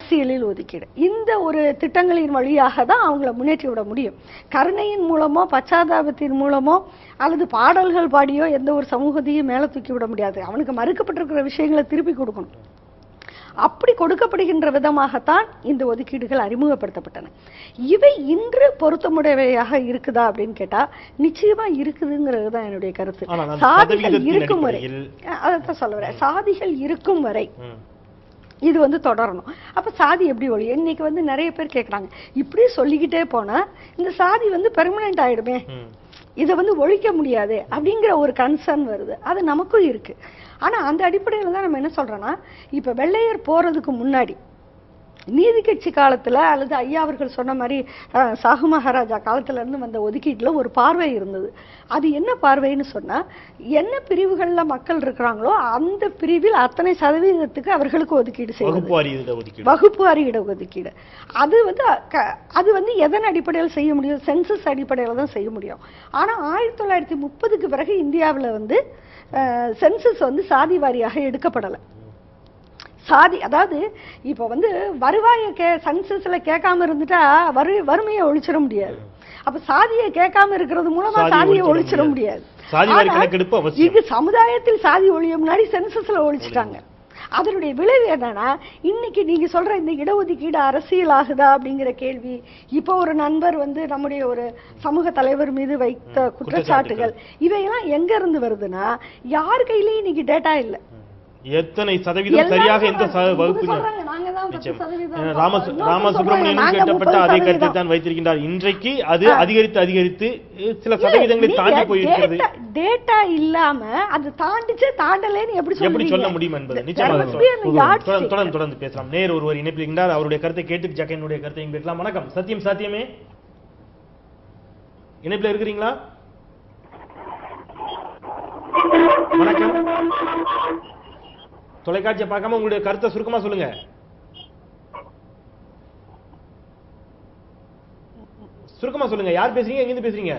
அரசியலில் ஒதுக்கீடு இந்த ஒரு திட்டங்களின் வழியாக தான் அவங்கள முன்னேற்றி விட முடியும் கருணையின் மூலமோ பச்சாதாபத்தின் மூலமோ அல்லது பாடல்கள் பாடியோ எந்த ஒரு சமூகத்தையும் மேலே தூக்கி விட முடியாது அவனுக்கு மறுக்கப்பட்டிருக்கிற விஷயங்களை திருப்பி கொடுக்கணும் அப்படி கொடுக்கப்படுகின்ற விதமாகத்தான் இந்த ஒதுக்கீடுகள் அறிமுகப்படுத்தப்பட்டன இவை இன்று பொருத்தமுடையவையாக இருக்குதா அப்படின்னு கேட்டா நிச்சயமா இருக்குதுங்கிறது தான் என்னுடைய கருத்து ஆனால் அந்த சாதிகள் சதவீதத்தின் இருக்கும் வரை அடிப்படையில் அதைத்தான் சொல்ல வரேன் சாதிகள் இருக்கும் வரை ம். இது வந்து தொடரணும் அப்ப சாதி எப்படி ஒழியும் இன்னைக்கு வந்து நிறைய பேர் கேக்குறாங்க இப்படியே சொல்லிக்கிட்டே போனா இந்த சாதி வந்து பெர்மனன்ட் ஆயிடுமே ம். இதை வந்து ஒழிக்க முடியாது அப்படிங்கிற ஒரு கன்சர்ன் வருது அது நமக்கும் இருக்கு ஆனா அந்த அடிப்படையில தான் நம்ம என்ன சொல்றோம்னா இப்ப வெள்ளையர் போறதுக்கு முன்னாடி நீதி கட்சி காலத்துல அல்லது ஐயா அவர்கள் சொன்ன மாதிரி அஹ், சாகு மகாராஜா காலத்துல இருந்து வந்த ஒதுக்கீட்டுல ஒரு பார்வை இருந்தது அது என்ன பார்வைன்னு சொன்னா என்ன பிரிவுகள்ல மக்கள் இருக்கிறாங்களோ அந்த பிரிவில் அத்தனை சதவீதத்துக்கு அவர்களுக்கு ஒதுக்கீடு செய்வது வகுப்பு வாரிய ஒதுக்கீடு வகுப்பு வாரி இடஒதுக்கீடு அது வந்து க- அது வந்து எதன் அடிப்படையில் செய்ய முடியும் சென்சஸ் அடிப்படையில் தான் செய்ய முடியும் ஆனா ஆயிரத்தி தொள்ளாயிரத்தி முப்பதுக்கு பிறகு இந்தியாவுல வந்து சென்சஸ் வந்து சாதி வாரியாக எடுக்கப்படலை சாதி அதாவது இப்போ வந்து வருவாயை கே சென்சஸ்ல கேட்காம இருந்துட்டா வறு வறுமையை ஒழிச்சிட முடியாது அப்ப சாதியை கேட்காம இருக்கிறது மூலமா சாதியை சாதியை ஒழிச்சிட ஒழிச்சிட முடியாது. முடியாது சாதி வாரி ஆனா, கணக்கெடுப்பு அவசியம். இது சமுதாயத்தில் சாதி ஒழிய முன்னாடி சென்சஸ்ல ஒழிச்சிட்டாங்க அதனுடைய விளைவு என்னன்னா இன்னைக்கு நீங்க சொல்ற இந்த இடஒதுக்கீடு அரசியல் ஆகுதா அப்படிங்கிற கேள்வி இப்போ ஒரு நண்பர் வந்து நம்முடைய ஒரு சமூக தலைவர் மீது வைத்த குற்றச்சாட்டுகள் இவையெல்லாம் எங்க இருந்து வருதுன்னா யார் கையிலயும் இன்னைக்கு டேட்டா இல்ல எத்தனை சதவீதம் எல்லாரும் சரியாக எந்த ச- இவங்க வகுப்பு சொல்றாங்க, நாங்க தான் பத்து நிச்சயம். சதவீதம் ஏன்னா ராம இன்னொருத்தர் ராம சொல்றாங்க, சுப்பிரமணியனும் நாங்க கேட்டப்பட்ட முப்பது அதே கருத்தை சதவீதம். தான் வைத்திருக்கின்றார் இன்றைக்கு அது அதிகரித்து அதிகரித்து அஹ், சில சதவீதங்களை தாண்டி போயிருக்கிறது டேட்டா இல்லாம அது தாண்டிச்சு தாண்டலைன்னு எப்படி எப்படி சொல்லுவீங்க? சொல்ல முடியும் என்பது There நிச்சயமாக must be an தொடர்ந்து- yardstick. தொடர்ந்து தொடர்ந்து தொடர்ந்து பேசலாம் நேர் ஒருவர் இணைப்பில் இருக்கின்றார் அவருடைய கருத்தை கேட்டு ஜக்கனுடைய கருத்தையும் கேட்கலாம் வணக்கம் சத்தியம் சாத்தியமே இணைப்பில் இருக்கிறீங்களா வணக்கம் தொலைக்காட்சியை பார்க்காம உங்களுடைய கருத்தை சுருக்கமா சொல்லுங்க சுருக்கமா சொல்லுங்க யார் பேசுறீங்க எங்கிருந்து பேசுறீங்க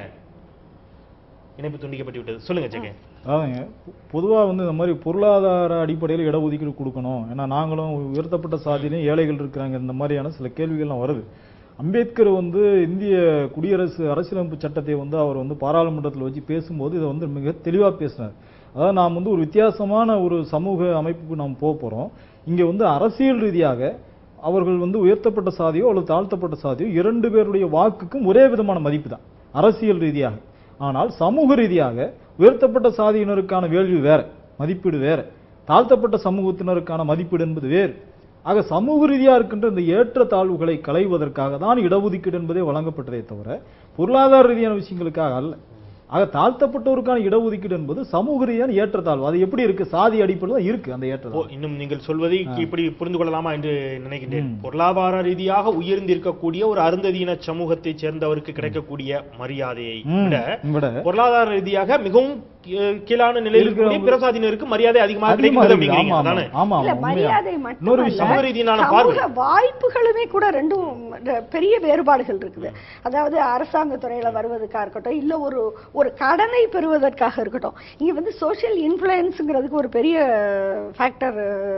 இணைப்பு துண்டிக்கப்பட்டு விட்டது சொல்லுங்க ஜெகன் அதாங்க பொதுவாக வந்து இந்த மாதிரி பொருளாதார அடிப்படையில் இடஒதுக்கீடு கொடுக்கணும் ஏன்னா நாங்களும் உயர்த்தப்பட்ட சாதியிலையும் ஏழைகள் இருக்கிறாங்க இந்த மாதிரியான சில கேள்விகள்லாம் வருது அம்பேத்கர் வந்து இந்திய குடியரசு அரசியலமைப்பு சட்டத்தை வந்து அவர் வந்து பாராளுமன்றத்தில் வச்சு பேசும்போது இதை வந்து மிக தெளிவாக பேசினார் அதாவது நாம் வந்து ஒரு வித்தியாசமான ஒரு சமூக அமைப்புக்கு நாம் போக போகிறோம் இங்கே வந்து அரசியல் ரீதியாக அவர்கள் வந்து உயர்த்தப்பட்ட சாதியோ அல்லது தாழ்த்தப்பட்ட சாதியோ இரண்டு பேருடைய வாக்குக்கும் ஒரே விதமான மதிப்பு தான் அரசியல் ரீதியாக ஆனால் சமூக ரீதியாக உயர்த்தப்பட்ட சாதியினருக்கான வேள்வி வேற மதிப்பீடு வேற தாழ்த்தப்பட்ட சமூகத்தினருக்கான மதிப்பீடு என்பது வேறு ஆக சமூக ரீதியா இருக்கின்ற இந்த ஏற்ற தாழ்வுகளை களைவதற்காக தான் இடஒதுக்கீடு என்பதே வழங்கப்பட்டதே தவிர பொருளாதார ரீதியான விஷயங்களுக்காக அல்ல ஆக தாழ்த்தப்பட்டோருக்கான இடஒதுக்கீடு என்பது சமூக ரீதியான ஏற்றத்தாழ்வு அது எப்படி இருக்கு சாதி அடிப்படையில் தான் இருக்கு அந்த ஓ, ஏற்றத்தாழ்வு இன்னும் நீங்கள் சொல்வதை இப்படி புரிந்து கொள்ளலாமா என்று நினைக்கின்றேன் ம். பொருளாதார ரீதியாக உயர்ந்திருக்கக்கூடிய ஒரு அருந்ததியின சமூகத்தைச் சேர்ந்தவருக்கு கிடைக்கக்கூடிய மரியாதையை ம், விட விட பொருளாதார ரீதியாக மிகவும் கீ- கீழான நிலையில் இருக்கக்கூடிய இருக்கிறவங்க- பிரசாதினருக்கு மரியாதை அதிகமாக அதிகமா கிடைக்கிறது இருக்கு. அப்படிங்கிறீங்க ஆமா, ஆமா, அதானே ஆமா, இல்ல உண்மையா. மரியாதை இன்னொரு மட்டுமல்ல விஷயம் சமூக ரீதியிலான பார்வை. சமூக வாய்ப்புகளுமே கூட ரெண்டும் ர- பெரிய வேறுபாடுகள் இருக்குது அதாவது அரசாங்க துறையில வருவதற்கா இருக்கட்டும் இல்ல ஒரு ஒரு கடனை பெறுவதற்காக இருக்கட்டும் இங்க வந்து சோஷியல் இன்ஃபுளுன்ஸுங்கிறதுக்கு ஒரு பெரிய ஃபேக்டர்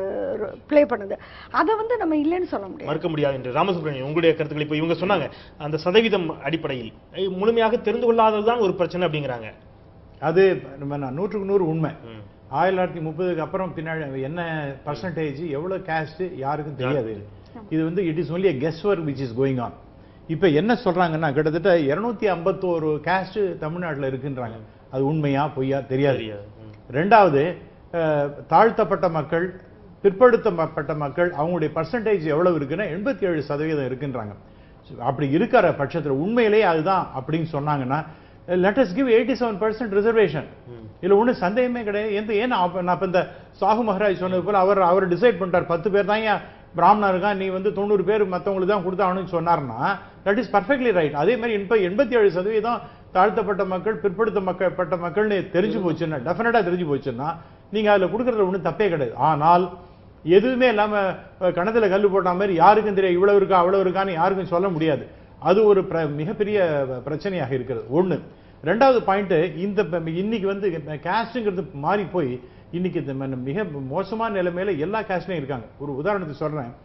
ப்ளே பண்ணுது அதை வந்து நம்ம இல்லைன்னு சொல்ல முடியாது மறுக்க முடியாது என்று ராமசுப்ரமணியன் உங்களுடைய கருத்துக்கள் இப்ப இவங்க சொன்னாங்க அந்த சதவீதம் அடிப்படையில் ஐ, முழுமையாக தெரிந்து கொள்ளாததுதான் ஒரு பிரச்சனை அப்படிங்கிறாங்க அது நம்ம நான் நூற்றுக்கு நூறு உண்மை ம். ஆயிரத்தி தொள்ளாயிரத்தி முப்பதுக்கு அப்புறம் பின்னாடி என்ன பர்சன்டேஜ் எவ்வளவு கேஸ்ட் யாருக்கும் தெரியாது இது வந்து it is only guess work which is going on இப்ப என்ன சொல்றாங்கன்னா கிட்டத்தட்ட இருநூத்தி ஐம்பத்தோரு கேஸ்ட் தமிழ்நாட்டுல இருக்குன்றாங்க அது உண்மையா பொய்யா தெரியாது தெரியாது ம். ரெண்டாவது அஹ், தாழ்த்தப்பட்ட மக்கள் பிற்படுத்தப்பட்ட மக்கள் அவங்களுடைய பர்சன்டேஜ் எவ்வளவு இருக்குன்னா எண்பத்தி ஏழு சதவீதம் இருக்குன்றாங்க So, அப்படி இருக்கிற பட்சத்துல உண்மையிலேயே அதுதான் அப்படின்னு சொன்னாங்கன்னா let us give eighty seven percent reservation இதுல ஒண்ணு சந்தேகமே கிடையாது எந்த ஏன் நான் அப்ப- நான் இப்ப இந்த சாகு மகராஜ் சொன்னது போல அவர் அவர் டிசைட் பண்ணிட்டார் பத்து பேர் தான் ஏன் பிராமணா இருக்கான் நீ வந்து தொண்ணூறு பேர் மத்தவங்களுக்கு தான் கொடுத்தாகணும்னு சொன்னார்னா தட் இஸ் பர்ஃபெக்ட்லி ரைட் அதே மாதிரி இப்ப எண்பத்தி ஏழு சதவீதம் தாழ்த்தப்பட்ட மக்கள் பிற்படுத்த மக்கள் பட்ட மக்கள்னு தெரிஞ்சு போச்சுன்னா டெஃபினட்டா தெரிஞ்சு போச்சுன்னா நீங்க அதுல கொடுக்கறதுல ஒண்ணும் தப்பே கிடையாது ஆனால் எதுவுமே இல்லாம அஹ், கணத்துல கல்லு போட்ட மாதிரி யாருக்கும் தெரியும் இவ்வளவு இருக்கா அவ்வளவு இருக்கான்னு யாருக்கும் சொல்ல முடியாது அது ஒரு பிர- மிகப்பெரிய பிரச்சனையாக இருக்கிறது ஒண்ணு ரெண்டாவது பாயிண்ட் இந்த ப- இன்னைக்கு வந்து கேஸ்ட்ங்கிறது மாறி போய் இன்னைக்கு இந்த ம- மிக மோசமான நிலைமையில எல்லா கேஸ்ட்லயும் இருக்காங்க ஒரு உதாரணத்துக்கு சொல்றேன்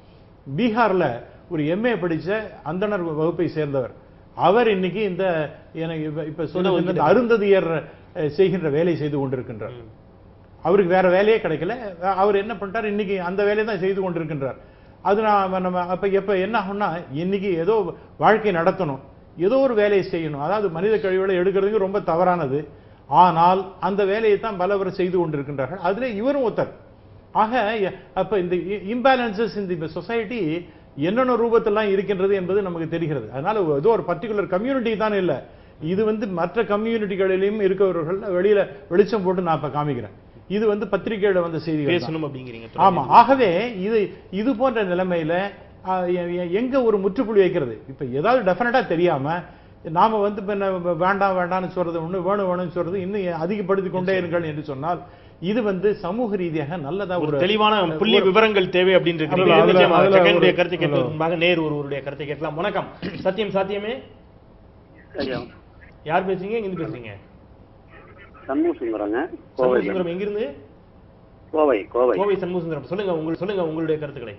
பீகார்ல ஒரு எம்ஏ படிச்ச அந்தணர் வகுப்பை சேர்ந்தவர் அவர் இன்னைக்கு இந்த எனக்கு இப்ப- இப்ப சொன்ன இந்த அருந்ததியர் அஹ், செய்கின்ற வேலை செய்து கொண்டிருக்கின்றார் அவருக்கு வேற வேலையே கிடைக்கல அவர் என்ன பண்ணிட்டார் இன்னைக்கு அந்த வேலையை தான் செய்து கொண்டிருக்கின்றார் அது நான் நம்ம அப்ப எப்ப என்ன ஆகும்னா இன்னைக்கு ஏதோ வாழ்க்கை நடத்தணும் ஏதோ ஒரு வேலையை செய்யணும் அதாவது மனித கழிவுகளை எடுக்கிறதுக்கு ரொம்ப தவறானது ஆனால் அந்த வேலையை தான் பலவர் செய்து கொண்டிருக்கின்றார்கள் அதுல இவரும் ஒருத்தர் ஆக எ- அப்ப இந்த இம்பேலன்சஸ் இந்த சொசைட்டி என்னென்ன ரூபத்திலாம் இருக்கின்றது என்பது நமக்கு தெரிகிறது அதனால ஏதோ ஒரு பர்டிகுலர் கம்யூனிட்டி தான் இல்ல இது வந்து மற்ற கம்யூனிட்டிகளிலும் இருக்கிறவர்கள் வெளியில வெளிச்சம் போட்டு நான் இப்ப காமிக்கிறேன் இது வந்து பத்திரிகையில வந்த செய்திகள் தான். பேசணும் அப்படிங்கிறீங்க ஆமா ஆகவே இது இது போன்ற நிலைமையில ஆ, எ- எ- எங்க ஒரு முற்றுப்புள்ளி வைக்கிறது இப்ப ஏதாவது டெஃபினட்டா தெரியாம நாம வந்து இப்ப என்ன வேண்டாம் வேண்டாம்னு சொல்றது ஒண்ணு வேணும் வேணும்னு சொல்றது இன்னும் அதிகப்படுத்திக் கொண்டே இருங்கள் என்று சொன்னால் இது வந்து சமூக ரீதியாக நல்லதா ஒரு ஒரு தெளிவான புள்ளி விவரங்கள் தேவை அப்படின்னு அதுல- இருக்கு அதுல- நிச்சயமாக அதுல ஜெகனுடைய ஒரு- கருத்தை அதுல- கேட்பதற்கு முன்பாக நேர் ஒருவருடைய கருத்தை கேட்கலாம் வணக்கம் சத்தியம் சாத்தியமே ஐயா யார் பேசுறீங்க எங்கிருந்து பேசுறீங்க சண்முக சுந்தரங்க கோவை சண்முகசுந்தரம் எங்கிருந்து கோவை கோவை கோவை சண்முகசுந்தரம் சொல்லுங்க உங்களுக்கு சொல்லுங்க உங்களுடைய கருத்துக்களை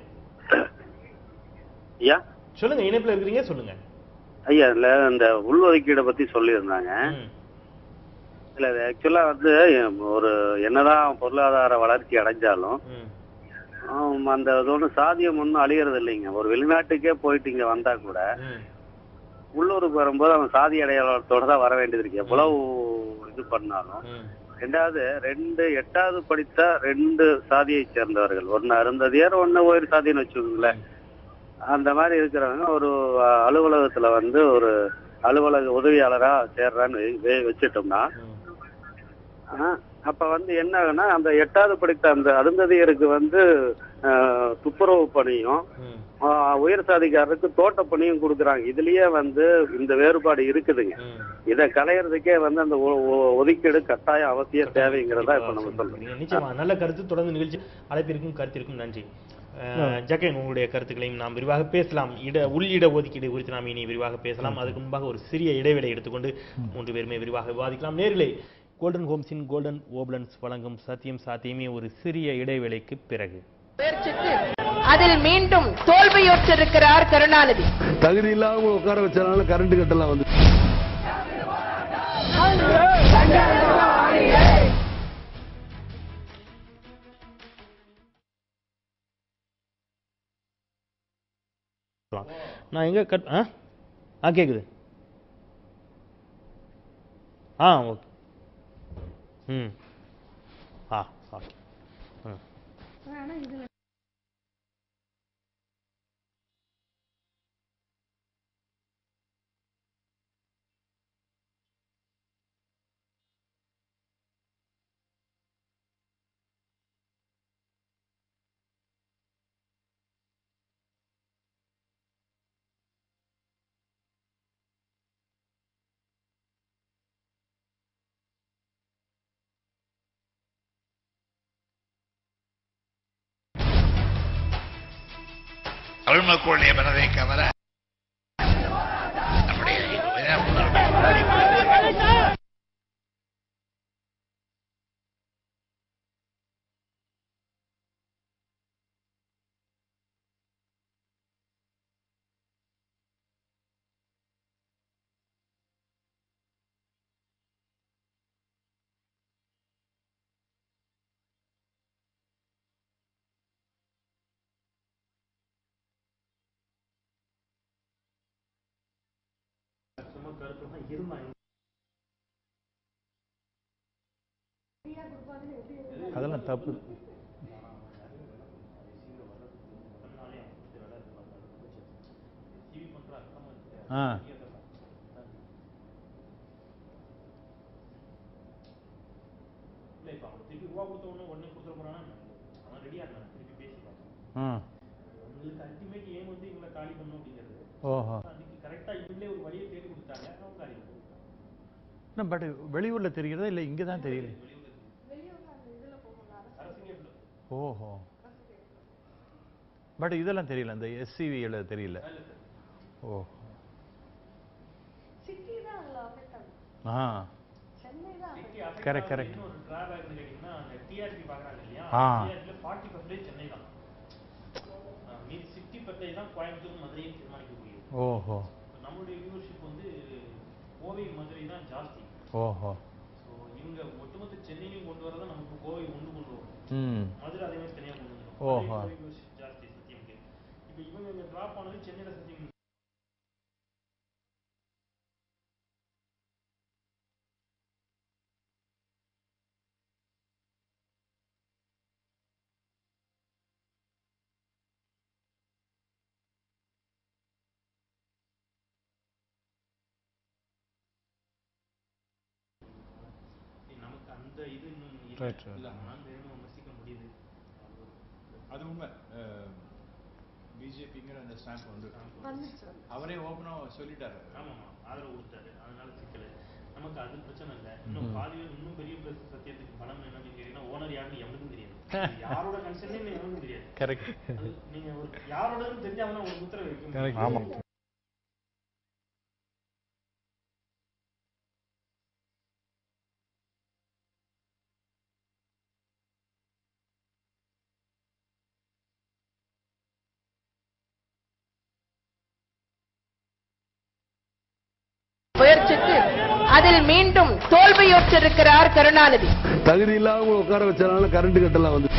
ஐயா சொல்லுங்க இணைப்புல இருக்கிறீங்க சொல்லுங்க ஐயா இல்ல இந்த உள்ஒதுக்கீடை பத்தி சொல்லியிருந்தாங்க ம். இல்ல இது ஆக்சுவலா வந்து ஒரு என்னதான் பொருளாதார வளர்ச்சி அடைஞ்சாலும் ம். ஆம், அந்த இது ஒன்றும் சாதியம் ஒன்றும் அழியறது இல்லைங்க ஒரு வெளிநாட்டுக்கே போயிட்டு இங்க வந்தா கூட ம். உள்ளூருக்கு வரும்போது அவன் சாதி அடையாளத்தோட தான் வர வேண்டியது இருக்கு எவ்வளவு இது பண்ணாலும் ம். ரெண்டாவது ரெண்டு எட்டாவது படித்த ரெண்டு சாதியை சேர்ந்தவர்கள் ஒன்னு அருந்ததியர் ஒன்னு உயர் சாதின்னு வச்சுக்கோங்களேன் அந்த மாதிரி இருக்கிறவங்க ஒரு அஹ், அலுவலகத்துல வந்து ஒரு அலுவலக உதவியாளரா சேர்றான்னு வை- வை- வச்சுட்டோம்னா ம். ஆஹ், அப்ப வந்து என்ன ஆகுன்னா அந்த எட்டாவது படித்த அந்த அருந்ததியருக்கு வந்து அஹ், துப்புரவு பணியும் ம். ஆஹ், உயர் சாதிக்காரருக்கு தோட்ட பணியும் கொடுக்குறாங்க இதுலயே வந்து இந்த வேறுபாடு இருக்குதுங்க ம். இதை களையறதுக்கே வந்து அந்த ஒ- ஒ- ஒதுக்கீடு கட்டாயம் அவசியம் தேவைங்கிறதா இப்ப நம்ம சொல்றோம் சொல்றீங்க. நிச்சயமா நல்ல கருத்து தொடர்ந்து நிகழ்ச்சி அழைப்பிற்கும் கருத்திற்கும் நன்றி அஹ், ஜக்கன் உங்களுடைய கருத்துக்களையும் நாம் விரிவாக பேசலாம் இட உள் இட ஒதுக்கீடு குறித்து நாம் இனி விரிவாக பேசலாம் அதுக்கு முன்பாக ஒரு சிறிய இடைவேளை எடுத்துக்கொண்டு மூன்று பேருமே விரிவாக விவாதிக்கலாம் நேர்களே கோல்டன் ஹோம்ஸின் கோல்டன் ஓப்லன்ஸ் வழங்கும் சத்தியம் சாத்தியமே ஒரு சிறிய இடைவேளைக்கு பிறகு முயற்சித்து அதில் மீண்டும் தோல்வியுற்றிருக்கிறார் கருணாநிதி தகுதி இல்லாம உட்கார வச்சனால கரண்ட் கட்டெல்லாம் வந்து நான் எங்க கட் ஆ ஆ கேக்குது ஆ ஓகே ம் ஆ ஓகே ம் ஆனா இதுல அருள்மக்களுடைய மனதை கவர நம்முடைய உணர்வு அதெல்லாம் தப்பு ஆ இல்ல இப்ப அவங்க திருப்பி ரூபா கொடுத்த உடனே உடனே கொடுத்துட போறானா அவன் ரெடியா இருக்கான் திருப்பி பேசி பார்ப்போம் ஆ உங்களுக்கு அல்டிமேட் ஏம் வந்து இவங்களை காலி பண்ணணும் அப்படிங்கிறது ஓஹோ அதுக்கு கரெக்டா இவங்களே ஒரு வழியை தேடி கொடுத்தாங்க அவங்க காலி பண்ணணும் பட் வெளியூர்ல தெரிகிறதா இல்ல இங்க தான் தெரியல ஓஹோ பட் இதெல்லாம் தெரியல இந்த எஸ்சிவில தெரியல ஓ சிட்டி தான் அதுல அஃபெக்ட் ஆகும் ஆ சென்னை தான் affect கரெக்ட் கரெக்ட் இன்னொரு டிராபேக் கேட்டீங்கன்னா அந்த டிஆர்பி பாக்குறாங்க இல்லையா ஆ. டிஆர்பில ஃபார்ட்டி பர்சன்டேஜ் சென்னை தான் மீதி சிக்ஸ்டி பர்சன்டேஜ் தான் கோயம்புத்தூர் மதுரையை தீர்மானிக்கக்கூடியது ஓஹோ நம்மளுடைய வியூவர்ஷிப் வந்து கோவை மதுரை தான் ஜாஸ்தி ஓஹோ ஸோ இவங்க ஒட்டுமொத்த சென்னையிலையும் கொண்டு வரதான் நமக்கு கோவை ஒன்று கொண்டு வரும் ம் மதுரை அதே மாதிரி தனியாக கொண்டு வந்துடும் ஓஹோ. மதுரை viewership ஜாஸ்தி சத்தியம்க்கு இப்போ இவங்க இங்க ட்ராப் ஆனது சென்னையில சத்தியம் நமக்கு அந்த இது இன்னும் இல்ல. Right, right. இல்ல நான் வேணும் விமர்சிக்க முடியுது அது உண்மை பிஜேபிங்கிற அந்த ஸ்டாம்ப் வந்து வந்துச்சு அவரே ஓப்பனா சொல்லிட்டாரு ஆமாமா ஆதரவு கொடுத்தாரு அதனால சிக்கல நமக்கு அது பிரச்சனை இல்ல இன்னும் பாதி பேர் இன்னும் பெரிய பிளஸ் சத்தியத்துக்கு பலம் என்னன்னு கேட்டீங்கன்னா ஓனர் யாருன்னு எவனுக்கும் தெரியாது இது யாரோட கன்சர்ன் எவனுக்கும் தெரியாது கரெக்ட் அது நீங்க ஒரு யாரோடன்னு தெரிஞ்சாங்கன்னா ஒரு உத்தரவு வைக்க முடியும். Correct. ஆமா முயற்சித்து அதில் மீண்டும் தோல்வியுற்றிருக்கிறார் கருணாநிதி தகுதி இல்லாம உட்கார வச்சனால கரண்ட் கட்டெல்லாம் வந்து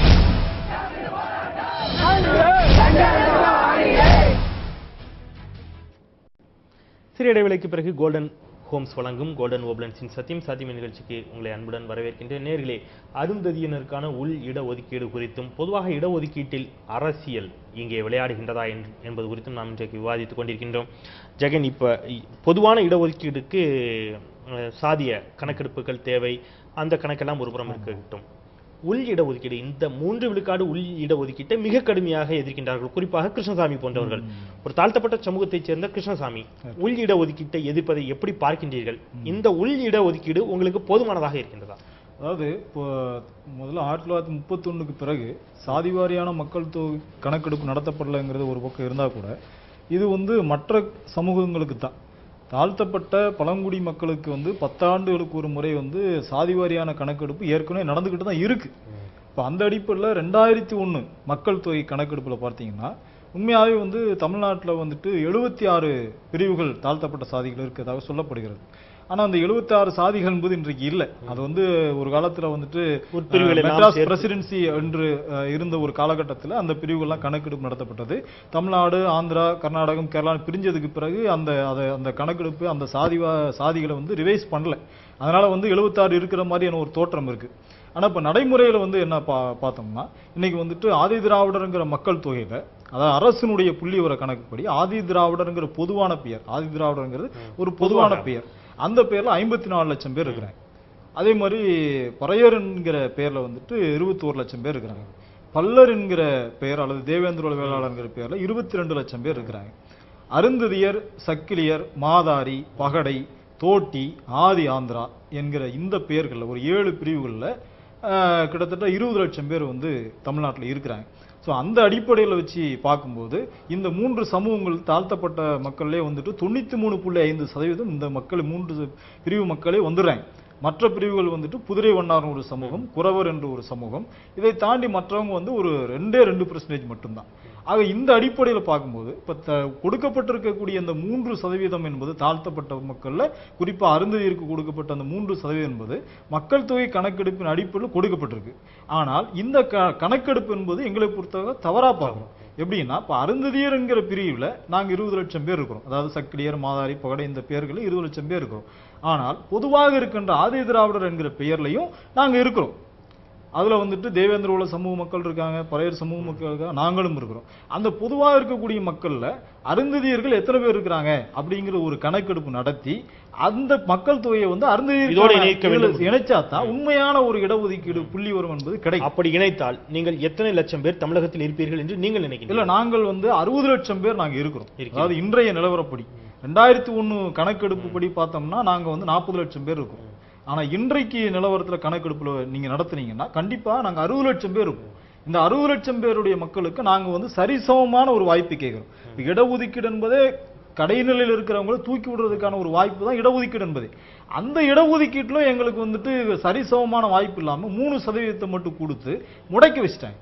சிறிய இடைவேளைக்கு பிறகு கோல்டன் ஹோம்ஸ் வழங்கும் கோல்டன் ஓப்லன்ஸின் சத்தியம் சாத்தியம் நிகழ்ச்சிக்கு உங்களை அன்புடன் வரவேற்கின்றேன் நேர்களே அருந்ததியினருக்கான உள் இட ஒதுக்கீடு குறித்தும் பொதுவாக இடஒதுக்கீட்டில் அரசியல் இங்கே விளையாடுகின்றதா என்று- என்பது குறித்தும் நாம் இன்றைக்கு விவாதித்துக் கொண்டிருக்கின்றோம் ஜெகன் இப்ப இ- பொதுவான இடஒதுக்கீடுக்கு அஹ், சாதிய கணக்கெடுப்புகள் தேவை அந்த கணக்கெல்லாம் ஒருபுறம் இருக்கட்டும் உள் இடஒதுக்கீடு இந்த மூன்று விழுக்காடு உள் இடஒதுக்கீட்டை மிக கடுமையாக எதிர்க்கின்றார்கள் குறிப்பாக கிருஷ்ணசாமி போன்றவர்கள் ஒரு தாழ்த்தப்பட்ட சமூகத்தைச் சேர்ந்த கிருஷ்ணசாமி உள் இடஒதுக்கீட்டை எதிர்ப்பதை எப்படி பார்க்கின்றீர்கள் இந்த உள் இடஒதுக்கீடு உங்களுக்கு போதுமானதாக இருக்கின்றதா அதாவது இப்போ முதல்ல ஆயிரத்தி தொள்ளாயிரத்தி முப்பத்தொன்னுக்கு பிறகு சாதி வாரியான மக்கள் தொகை கணக்கெடுப்பு நடத்தப்படலைங்கிறது ஒரு பக்கம் இருந்தால் கூட இது வந்து மற்ற சமூகங்களுக்கு தான் தாழ்த்தப்பட்ட பழங்குடி மக்களுக்கு வந்து பத்தாண்டுகளுக்கு ஒரு முறை வந்து சாதி வாரியான கணக்கெடுப்பு ஏற்கனவே நடந்துக்கிட்டு தான் இருக்கு இப்போ அந்த அடிப்படையில் ரெண்டாயிரத்தி ஒன்று மக்கள் தொகை கணக்கெடுப்பில் பார்த்தீங்கன்னா உண்மையாகவே வந்து தமிழ்நாட்டில் வந்துட்டு எழுபத்தி ஆறு பிரிவுகள் தாழ்த்தப்பட்ட சாதிகள் இருக்கிறதாக சொல்லப்படுகிறது ஆனா அந்த 76 சாதிகள் என்பது இன்றைக்கு இல்லை அது வந்து ஒரு காலத்துல வந்துட்டு உட்பிரிவுகளை அஹ், எல்லாம் மெட்ராஸ் சேர்த்து. பிரசிடென்சி என்று அஹ், இருந்த ஒரு காலகட்டத்தில் அந்த பிரிவுகள்லாம் கணக்கெடுப்பு நடத்தப்பட்டது தமிழ்நாடு ஆந்திரா கர்நாடகம் கேரளா பிரிஞ்சதுக்கு பிறகு அந்த அதை அந்த கணக்கெடுப்பு அந்த சாதி வா- சாதிகளை வந்து ரிவைஸ் பண்ணல அதனால வந்து 76 இருக்கிற மாதிரியான ஒரு தோற்றம் இருக்கு ஆனா இப்ப நடைமுறையில வந்து என்ன பா பார்த்தோம்னா இன்னைக்கு வந்துட்டு ஆதி திராவிடருங்கிற மக்கள் தொகையில அதாவது அரசினுடைய புள்ளி விவர கணக்குப்படி ஆதி திராவிடருங்கிற பொதுவான பெயர் ஆதி திராவிடருங்கிறது ஒரு பொதுவான பெயர் அந்த பேர்ல ஐம்பத்தி நாலு லட்சம் பேர் இருக்கிறாங்க அதே மாதிரி பறையர் என்கிற பெயர்ல வந்துட்டு இருபத்தோரு லட்சம் பேர் இருக்கிறாங்க பல்லர் என்கிற பெயர் அல்லது தேவேந்திர வேளாளர்ங்கிற பெயர்ல இருபத்தி ரெண்டு லட்சம் பேர் இருக்கிறாங்க அருந்ததியர் சக்கிலியர் மாதாரி பகடை தோட்டி ஆதி ஆந்திரா என்கிற இந்த பெயர்கள்ல ஒரு ஏழு பிரிவுகள்ல ஆஹ், கிட்டத்தட்ட இருபது லட்சம் பேர் வந்து தமிழ்நாட்டில் இருக்கிறாங்க ஸோ அந்த அடிப்படையில் வச்சு பார்க்கும்போது இந்த மூன்று சமூகங்கள் தாழ்த்தப்பட்ட மக்கள்லே வந்துட்டு தொண்ணூத்தி மூணு புள்ளி ஐந்து சதவீதம் இந்த மக்கள் மூன்று பிரிவு மக்களே வந்துடுறாங்க மற்ற பிரிவுகள் வந்துட்டு குதிரை வண்ணார் ஒரு சமூகம் குறவர் என்ற ஒரு சமூகம் இதை தாண்டி மற்றவங்க வந்து ஒரு ரெண்டே ரெண்டு பர்சன்டேஜ் மட்டும்தான் ஆக இந்த அடிப்படையில் பார்க்கும்போது இப்ப த- கொடுக்கப்பட்டிருக்கக்கூடிய இந்த மூன்று சதவீதம் என்பது தாழ்த்தப்பட்ட மக்கள்ல குறிப்பா அருந்ததியருக்கு கொடுக்கப்பட்ட அந்த மூன்று சதவீதம் என்பது மக்கள் தொகை கணக்கெடுப்பின் அடிப்படையில் கொடுக்கப்பட்டிருக்கு ஆனால் இந்த க- கணக்கெடுப்பு என்பது எங்களை பொறுத்தவரை தவறா பார்க்கணும் எப்படின்னா இப்ப அருந்ததியர்ங்கிற பிரிவுல நாங்க இருபது லட்சம் பேர் இருக்கிறோம் அதாவது சக்கிலியர் மாதாரி பகடை இந்த பெயர்கள் இருபது லட்சம் பேர் இருக்கிறோம் ஆனால் பொதுவாக இருக்கின்ற ஆதி திராவிடர் என்கிற பெயர்லையும் நாங்க இருக்கிறோம் அதுல வந்துட்டு தேவேந்திர உள்ள சமூக மக்கள் இருக்காங்க பறையர் சமூக மக்கள் இருக்காங்க நாங்களும் இருக்கிறோம் அந்த பொதுவாக இருக்கக்கூடிய மக்கள்ல அருந்ததியர்கள் எத்தனை பேர் இருக்கிறாங்க அப்படிங்கிற ஒரு கணக்கெடுப்பு நடத்தி அந்த மக்கள் தொகையை வந்து இதோட இணைக்க வேண்டும். அருந்ததியர் இணைச்சா தான் உண்மையான ஒரு இடஒதுக்கீடு புள்ளி வரும் என்பது கிடைக்கும் அப்படி இணைத்தால் நீங்கள் எத்தனை லட்சம் பேர் தமிழகத்தில் இருப்பீர்கள் என்று நீங்கள் இல்ல நினைக்கிறீர்கள் நாங்கள் வந்து அறுபது லட்சம் பேர் நாங்க இருக்கிறோம் இருக்கிறோம். அதாவது இன்றைய நிலவரப்படி ரெண்டாயிரத்தி ஒண்ணு கணக்கெடுப்பு படி பார்த்தோம்னா நாங்க வந்து நாற்பது லட்சம் பேர் இருக்கோம் ஆனா இன்றைக்கு நிலவரத்துல கணக்கெடுப்புல நீங்க நடத்துனீங்கன்னா கண்டிப்பா நாங்க அறுபது லட்சம் பேர் இருக்கோம் இந்த அறுபது லட்சம் பேருடைய மக்களுக்கு நாங்க வந்து சரிசமமான ஒரு வாய்ப்பு கேட்கிறோம் இப்ப இடஒதுக்கீடு என்பதே கடைநிலையில் இருக்கிறவங்கள தூக்கி விடுறதுக்கான ஒரு வாய்ப்பு தான் இடஒதுக்கீடு என்பது அந்த இடஒதுக்கீட்டிலும் எங்களுக்கு வந்துட்டு சரிசமமான வாய்ப்பு இல்லாம மூணு சதவீதத்தை மட்டும் கொடுத்து முடக்கி வச்சிட்டாங்க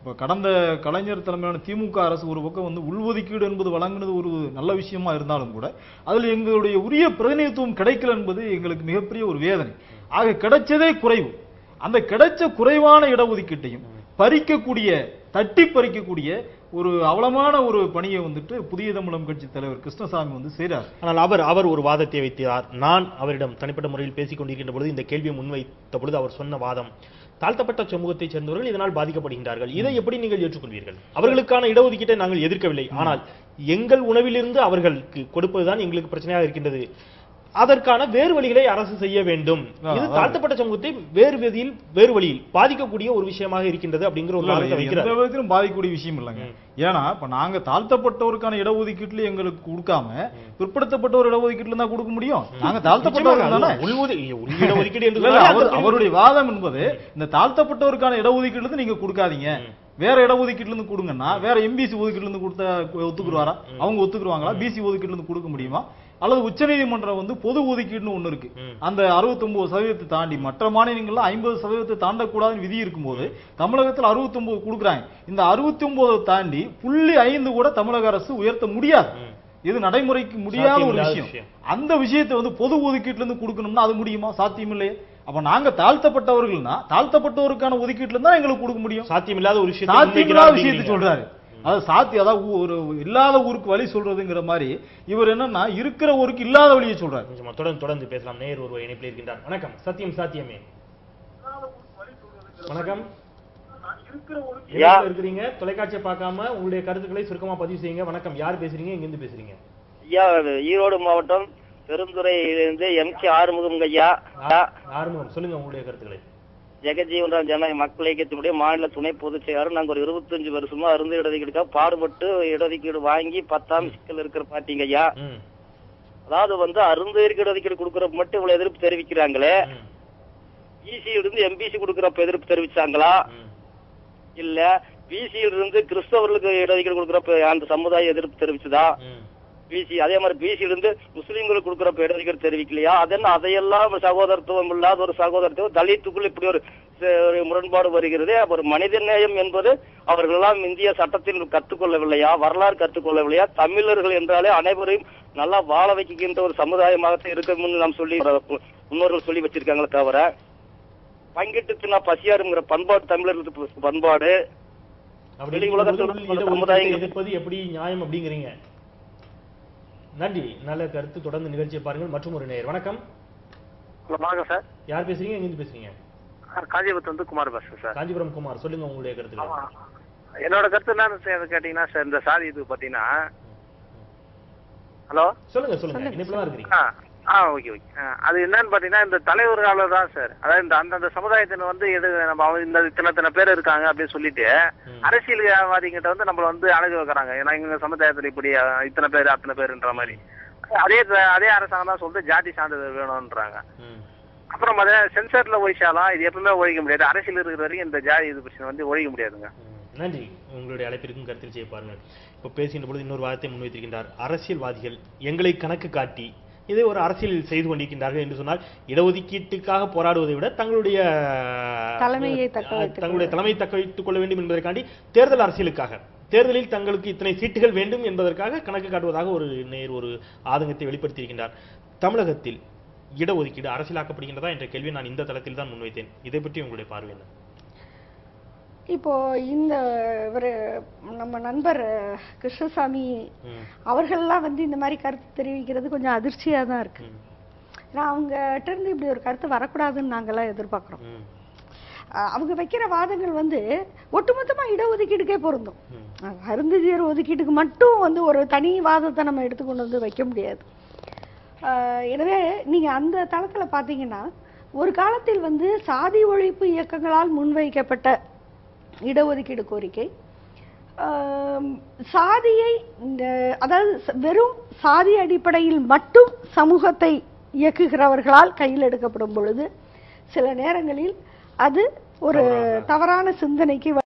இப்ப கடந்த கலைஞர் தலைமையிலான திமுக அரசு ஒரு பக்கம் வந்து உள்ஒதுக்கீடு என்பது வழங்குனது ஒரு நல்ல விஷயமா இருந்தாலும் கூட அதில் எங்களுடைய உரிய பிரதிநிதித்துவம் கிடைக்கல என்பது எங்களுக்கு மிகப்பெரிய ஒரு வேதனை ஆக கிடைச்சதே குறைவு அந்த கிடைச்ச குறைவான இடஒதுக்கீட்டையும் பறிக்கக்கூடிய தட்டி பறிக்கக்கூடிய ஒரு அவலமான ஒரு பணியை வந்துட்டு புதிய தமிழகம் கட்சி தலைவர் கிருஷ்ணசாமி வந்து செய்றார் ஆனால் அவர் அவர் ஒரு வாதத்தை வைத்தார் நான் அவரிடம் தனிப்பட்ட முறையில் பேசிக் கொண்டிருக்கின்ற பொழுது இந்த கேள்வியை முன்வைத்த பொழுது அவர் சொன்ன வாதம் தாழ்த்தப்பட்ட சமூகத்தைச் சேர்ந்தவர்கள் இதனால் பாதிக்கப்படுகின்றார்கள் இதை எப்படி நீங்கள் ஏற்றுக்கொள்வீர்கள் அவர்களுக்கான இடஒதுக்கீட்டை நாங்கள் எதிர்க்கவில்லை ஆனால் எங்கள் உணவிலிருந்து அவர்களுக்கு கொடுப்பதுதான் எங்களுக்கு பிரச்சனையாக இருக்கின்றது அதற்கான வேறு வழிகளை அரசு செய்ய வேண்டும் இது தாழ்த்தப்பட்ட சமூகத்தை வேறு விதியில் வேறு வழியில் பாதிக்கக்கூடிய ஒரு விஷயமாக இருக்கின்றது அப்படிங்கிற ஒரு இல்ல, வாதத்தை இது வைக்கிறார் எந்த விதத்திலும் பாதிக்கக்கூடிய விஷயம் இல்லைங்க ஏன்னா இப்ப நாங்க தாழ்த்தப்பட்டவருக்கான இடஒதுக்கீட்டுல எங்களுக்கு கொடுக்காம பிற்படுத்தப்பட்டவர் இடஒதுக்கீட்டுல தான் கொடுக்க முடியும் நாங்க தாழ்த்தப்பட்டவர்கள் தானே உள் ஒதுக்கீடு உள் இடஒதுக்கீடு என்று இல்ல, இல்ல, சொன்னால் அவர்- அந்த அவருடைய வாதம் என்பது இந்த தாழ்த்தப்பட்டவருக்கான இடஒதுக்கீட்டுல இருந்து நீங்க கொடுக்காதீங்க வேற இடஒதுக்கீட்டுல இருந்து கொடுங்கன்னா வேற எம்பிசி ஒதுக்கீட்டுல இருந்து கொடுத்தா ஒத்துக்குருவாரா அவங்க ஒத்துக்குருவாங்களா பிசி ஒதுக்கீட்டுல இருந்து கொடுக்க முடியுமா அல்லது உச்சநீதிமன்றம் வந்து பொது ஒதுக்கீடுன்னு ஒண்ணு இருக்கு அந்த 69% சதவீதத்தை தாண்டி மற்ற மாநிலங்கள்ல ஐம்பது சதவீதத்தை தாண்டக்கூடாதுன்னு விதி இருக்கும்போது தமிழகத்துல 69 கொடுக்குறாங்க இந்த 69 தாண்டி புள்ளி ஐந்து கூட தமிழக அரசு உயர்த்த முடியாது இது நடைமுறைக்கு முடியாத ஒரு சாத்தியமில்லாத விஷயம் விஷயம். அந்த விஷயத்தை வந்து பொது ஒதுக்கீட்டுல இருந்து கொடுக்கணும்னா அது முடியுமா சாத்தியம் இல்லையே அப்ப நாங்க தாழ்த்தப்பட்டவர்கள்னா தாழ்த்தப்பட்டவருக்கான ஒதுக்கீட்டுல இருந்தா எங்களுக்கு கொடுக்க முடியும் சாத்தியமில்லாத ஒரு விஷயத்தை சாத்தியமில்லாத முன்வைக்கிறார் விஷயத்தை அப்படிங்கிறீங்க. சொல்றாரு அது சாத்தியம் அதாவது ஊ- ஒரு இல்லாத ஊருக்கு வழி சொல்றதுங்கிற மாதிரி இவர் என்னன்னா இருக்கிற ஊருக்கு இல்லாத வழியை சொல்றாரு நிச்சயமா, தொடர்ந்து தொடர்ந்து பேசலாம் நேர் ஒருவர் இணைப்பில் இருக்கின்றார் வணக்கம் சத்தியம் சாத்தியமே வணக்கம் யா. இணைப்பில் இருக்கிறீங்க தொலைக்காட்சியை பார்க்காம உங்களுடைய கருத்துக்களை சுருக்கமா பதிவு செய்யுங்க வணக்கம் யார் பேசுறீங்க எங்க இருந்து பேசுறீங்க ஐயா ஈரோடு மாவட்டம் பெருந்துறையிலிருந்து எம் கே ஆறுமுகம் ஐயா ஆ- ஆறுமுகம் சொல்லுங்க உங்களுடைய கருத்துக்களை ஜெகஜீவன் ராம் ஜனநாயக மக்கள் இயக்கத்தினுடைய மாநில துணை பொதுச் செயலாளர் நாங்க ஒரு இருபத்தஞ்சு வருஷமா அருந்து இடஒதுக்கீடுக்காக பாடுபட்டு இடஒதுக்கீடு வாங்கி பத்தாம் சிக்கல் இருக்கிற பாத்தீங்க ஐயா ம், அதாவது வந்து அருந்து இடஒதுக்கீடு கொடுக்கறப்ப மட்டும் இவ்வளவு எதிர்ப்பு தெரிவிக்கிறாங்களே ம், இசி இருந்து எம்பிசி கொடுக்கறப்ப எதிர்ப்பு தெரிவிச்சாங்களா ம். இல்ல பிசி இருந்து கிறிஸ்தவர்களுக்கு இடஒதுக்கீடு கொடுக்கறப்ப அந்த சமுதாயம் எதிர்ப்பு தெரிவிச்சதா ம். பிசி அதே மாதிரி பிசி இருந்து முஸ்லீம்களுக்கு கொடுக்குற இடஒதுக்கீடு தெரிவிக்கலையா அதென்ன அதையெல்லாம் சகோதரத்துவம் இல்லாத ஒரு சகோதரத்துவம் தலித்துக்குள் இப்படி ஒரு ச- ஒரு முரண்பாடு வருகிறது அப்ப ஒரு மனித நேயம் என்பது அவர்களெல்லாம் இந்திய சட்டத்தில் கற்றுக்கொள்ளவில்லையா வரலாறு கற்றுக்கொள்ளவில்லையா தமிழர்கள் என்றாலே அனைவரையும் நல்லா வாழ வைக்கின்ற ஒரு சமுதாயமாக இருக்கணும்னு நாம் சொல்லி முன்னோர்கள் சொல்லி வச்சிருக்காங்களே தவிர பங்கிட்டு தின்னா பசியாருங்கிற பண்பாடு தமிழர்களுக்கு பண்பாடு அப்படி வெளி இருக்கும்போது உலகத்தோட உள் இடஒதுக்கீட்டை சமுதாயங்கள் எதிர்ப்பது எப்படி நியாயம் அப்படிங்கிறீங்க நன்றி நல்ல கருத்து தொடர்ந்து நிகழ்ச்சியை பாருங்கள் மற்றும் ஒரு நேயர் வணக்கம் வணக்கம் சார் யார் பேசுறீங்க எங்க இருந்து பேசுறீங்க காஞ்சிபுரத்து வந்து குமார் பேசுறேன் சார் காஞ்சிபுரம் குமார் சொல்லுங்க உங்களுடைய கருத்துக்களை ஆமா. என்னோட கருத்து என்னன்னு சார் கேட்டீங்கன்னா சார் இந்த சாதி இது பாத்தீங்கன்னா ஹலோ சொல்லுங்க சொல்லுங்க இணைப்புல தான் இருக்கிறீங்க ஆ ஆ ஓகே ஓகே ஆ, அது என்னன்னு பாத்தீங்கன்னா இந்த தலைவர்களால தான் சார் அதாவது இந்த அந்தந்த சமுதாயத்தின வந்து எது நம்ம அவங்க இந்த இத்தனை இத்தனை பேர் இருக்காங்க அப்படின்னு சொல்லிட்டு அரசியல்வாதிகிட்ட வந்து நம்மள வந்து அழகு வைக்கிறாங்க ஏன்னா எங்க சமுதாயத்துல இப்படி அ, இத்தனை பேர் அத்தனை பேருன்ற மாதிரி அதே த- அதே அரசாங்கம் தான் சொல்லிட்டு ஜாதி சான்றிதழ் வேணும்ன்றாங்க ம். அப்புறம் அதே சென்சர்ல ஒழிச்சாலும் இது எப்பவுமே ஒழிக்க முடியாது அரசியல் இருக்கிற வரைக்கும் இந்த ஜாதி இது பிரச்சனை வந்து ஒழிக்க முடியாதுங்க நன்றி உங்களுடைய அழைப்பிற்கும் கருத்தில் செய்ய பாருங்கள் இப்போ பேசுகின்ற பொழுது இன்னொரு வாதத்தை முன்வைத்திருக்கின்றார் அரசியல்வாதிகள் எங்களை கணக்கு காட்டி இதை ஒரு அரசியல் செய்து கொண்டிருக்கின்றார்கள் என்று சொன்னால் இடஒதுக்கீட்டுக்காக போராடுவதை விட தங்களுடைய தலைமையை தக்க அஹ், வைத்துக் தங்களுடைய தலைமையை தக்க வைத்துக் கொள்ள வேண்டும் என்பதற்காண்டி தேர்தல் அரசியலுக்காக தேர்தலில் தங்களுக்கு இத்தனை சீட்டுகள் வேண்டும் என்பதற்காக கணக்கு காட்டுவதாக ஒரு நேர் ஒரு ஆதங்கத்தை வெளிப்படுத்தியிருக்கின்றார் தமிழகத்தில் இடஒதுக்கீடு அரசியலாக்கப்படுகின்றதா என்ற கேள்வியை நான் இந்த தளத்தில் தான் முன்வைத்தேன் இதை பற்றி உங்களுடைய பார்வை என்ன இப்போ இந்த ஒரு நம்ம நண்பர் அஹ், கிருஷ்ணசாமி ம், அவர்கள்லாம் வந்து இந்த மாதிரி கருத்து தெரிவிக்கிறது கொஞ்சம் அதிர்ச்சியா தான் இருக்கு ம், ஏன்னா அவங்ககிட்ட இருந்து இப்படி ஒரு கருத்து வரக்கூடாதுன்னு நாங்கெல்லாம் எதிர்பார்க்கிறோம் ம், அஹ், அவங்க வைக்கிற வாதங்கள் வந்து ஒட்டுமொத்தமா இடஒதுக்கீடுக்கே பொருந்தும் ம். அஹ், அருந்ததியர் ஒதுக்கீட்டுக்கு மட்டும் வந்து ஒரு தனி வாதத்தை நம்ம எடுத்துக்கொண்டு வந்து வைக்க முடியாது அஹ், எனவே நீங்க அந்த தளத்துல பாத்தீங்கன்னா ஒரு காலத்தில் வந்து சாதி ஒழிப்பு இயக்கங்களால் முன்வைக்கப்பட்ட இடஒதுக்கீடு கோரிக்கை ஆம், சாதியை இந்த அதாவது ச- வெறும் சாதி அடிப்படையில் மட்டும் சமூகத்தை இயக்குகிறவர்களால் கையில் எடுக்கப்படும் பொழுது சில நேரங்களில் அது ஒரு தவறான சிந்தனைக்கு